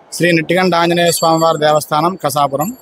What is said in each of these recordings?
శ్రీ నిట్టిగంట ఆంజనేయ స్వామివారి దేవస్థానం కసాపురం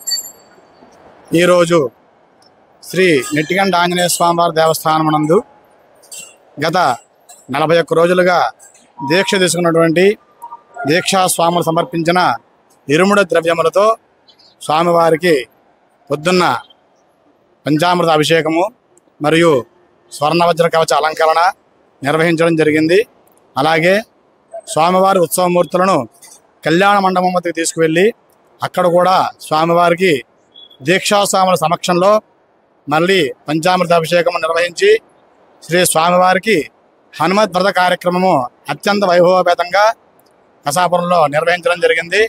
ఈరోజు శ్రీ నిట్టిగంట ఆంజనేయ స్వామివారి దేవస్థానం నందు గత నలభై ఒక్క రోజులుగా దీక్ష తీసుకున్నటువంటి దీక్షా స్వాములు సమర్పించిన ఇరుముడ ద్రవ్యములతో స్వామివారికి పొద్దున్న పంచామృత అభిషేకము మరియు స్వర్ణవజ్ర కవచ అలంకరణ నిర్వహించడం జరిగింది అలాగే స్వామివారి ఉత్సవమూర్తులను కళ్యాణ మండపం వద్దకు తీసుకువెళ్ళి అక్కడ కూడా స్వామివారికి దీక్షాస్వాముల సమక్షంలో మళ్ళీ పంచామృత అభిషేకం నిర్వహించి శ్రీ స్వామివారికి హనుమత్ వ్రత కార్యక్రమము అత్యంత వైభవపేతంగా కసాపురంలో నిర్వహించడం జరిగింది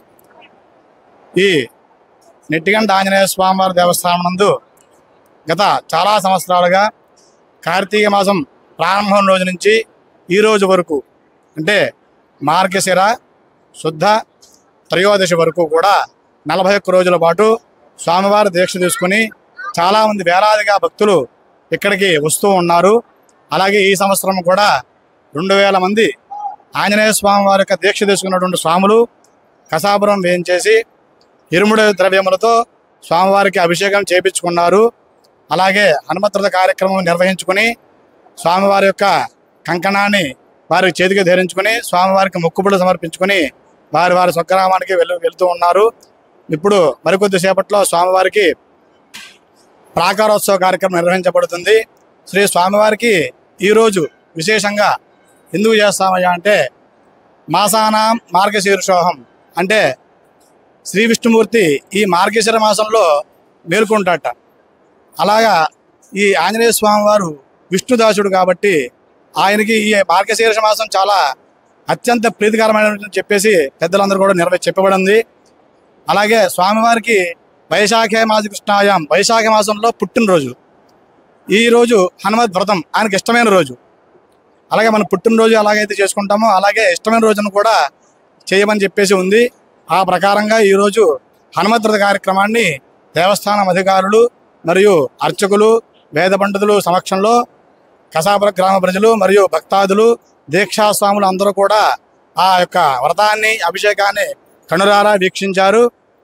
ఈ నెట్టిగంట ఆంజనేయ స్వామివారి దేవస్థానం నందు గత చాలా సంవత్సరాలుగా కార్తీక మాసం ప్రారంభం రోజు నుంచి ఈ రోజు వరకు అంటే మార్గశిర శుద్ధ త్రయోదశి వరకు కూడా నలభై ఒక్క రోజుల పాటు స్వామివారి దీక్ష తీసుకుని చాలామంది వేలాదిగా భక్తులు ఇక్కడికి వస్తూ ఉన్నారు అలాగే ఈ సంవత్సరం కూడా రెండు వేల మంది ఆంజనేయ స్వామి వారి యొక్క దీక్ష తీసుకున్నటువంటి స్వాములు కసాపురం వేయించేసి ఇరుముడి ద్రవ్యములతో స్వామివారికి అభిషేకం చేపించుకున్నారు అలాగే హనుమద్రత కార్యక్రమం నిర్వహించుకుని స్వామివారి యొక్క కంకణాన్ని వారి చేతికి ధరించుకుని స్వామివారికి మొక్కుబడులు సమర్పించుకుని వారి వారి స్వగ్రామానికి వెళ్ళు వెళ్తూ ఉన్నారు ఇప్పుడు మరికొద్ది సేపట్లో స్వామివారికి ప్రాకారోత్సవ కార్యక్రమం నిర్వహించబడుతుంది శ్రీ స్వామివారికి ఈరోజు విశేషంగా ఎందుకు చేస్తామయ్యా అంటే మాసానాం మార్గశీర్షోహం అంటే శ్రీ విష్ణుమూర్తి ఈ మార్గశిర మాసంలో మేల్కొంటాట అలాగా ఈ ఆంజనేయ స్వామి వారు విష్ణుదాసుడు కాబట్టి ఆయనకి ఈ మార్గశీర్ష మాసం చాలా అత్యంత ప్రీతికరమైన చెప్పేసి పెద్దలందరూ కూడా నిర్వహి చెప్పబడింది అలాగే స్వామివారికి వైశాఖ మాస కృష్ణాయాం వైశాఖ మాసంలో పుట్టినరోజు ఈ రోజు హనుమత్ వ్రతం ఆయనకి ఇష్టమైన రోజు అలాగే మనం పుట్టినరోజు ఎలాగైతే చేసుకుంటామో అలాగే ఇష్టమైన రోజును కూడా చేయమని చెప్పేసి ఉంది ఆ ప్రకారంగా ఈరోజు హనుమత్ వ్రత కార్యక్రమాన్ని దేవస్థానం అధికారులు మరియు అర్చకులు వేద పండితులు సమక్షంలో కసాపుర గ్రామ ప్రజలు మరియు భక్తాదులు దీక్షాస్వాములు అందరూ కూడా ఆ యొక్క వ్రతాన్ని అభిషేకాన్ని కనురారా వీక్షించారు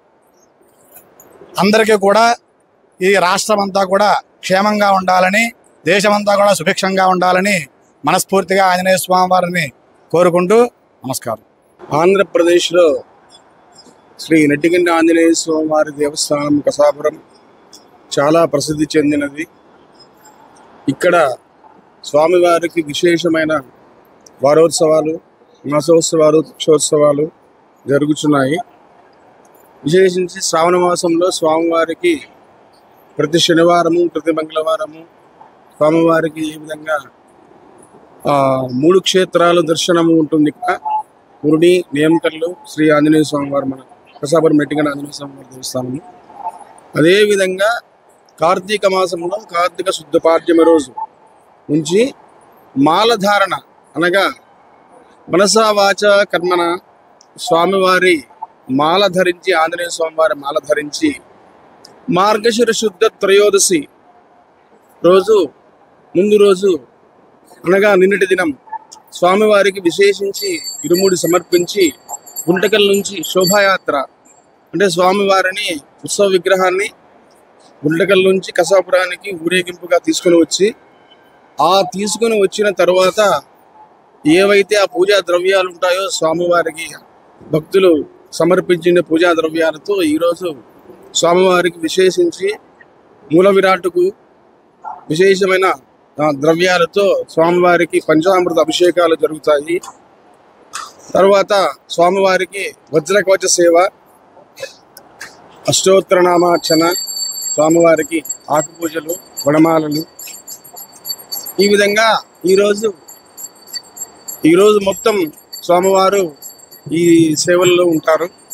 అందరికీ కూడా ఈ రాష్ట్రం అంతా కూడా క్షేమంగా ఉండాలని దేశమంతా కూడా సుభిక్షంగా ఉండాలని మనస్ఫూర్తిగా ఆంజనేయ స్వామి వారిని కోరుకుంటూ నమస్కారం ఆంధ్రప్రదేశ్లో శ్రీ నెట్టిగంటి ఆంజనేయ స్వామి వారి దేవస్థానం కసాపురం చాలా ప్రసిద్ధి చెందినది ఇక్కడ స్వామివారికి విశేషమైన వారోత్సవాలు మాసోత్సవాలు పక్షోత్సవాలు జరుగుతున్నాయి విశేషించి శ్రావణ మాసంలో స్వామివారికి ప్రతి శనివారము ప్రతి మంగళవారము స్వామివారికి ఈ విధంగా ఆ, మూడు క్షేత్రాలు దర్శనము ఉంటుంది ఇక్కడ పురుడి నేమకల్లు శ్రీ ఆంజనేయ స్వామి వారు మన కసాపురం మెట్టిగన ఆంజనేయ స్వామి వారి దేవస్థానము అదేవిధంగా కార్తీక మాసంలో కార్తీక శుద్ధ పాడ్యమి రోజు నుంచి మాలధారణ అనగా మనసా వాచ కర్మన స్వామివారి మాల ధరించి ఆంజనేయ స్వామివారి మాల ధరించి మార్గశిర శుద్ధ త్రయోదశి రోజు ముందు రోజు అనగా నిన్నటి దినం స్వామివారికి విశేషించి ఇరుముడి సమర్పించి గుంటకల్ నుంచి శోభాయాత్ర అంటే స్వామివారిని ఉత్సవ విగ్రహాన్ని గుంటకల్ నుంచి కసాపురానికి ఊరేగింపుగా తీసుకొని వచ్చి ఆ తీసుకొని వచ్చిన తర్వాత ఏవైతే ఆ పూజా ద్రవ్యాలు ఉంటాయో స్వామివారికి భక్తులు సమర్పించిన పూజా ద్రవ్యాలతో ఈరోజు స్వామివారికి విశేషించి మూల విరాట్టుకు విశేషమైన ఆ, ద్రవ్యాలతో స్వామివారికి పంచామృత అభిషేకాలు జరుగుతాయి తర్వాత స్వామివారికి వజ్రకవచ సేవ అష్టోత్తర నామార్చన స్వామివారికి ఆకు పూజలు వడమాలలు ఈ విధంగా ఈరోజు ఈరోజు మొత్తం స్వామివారు ఈ సేవల్లో ఉంటారు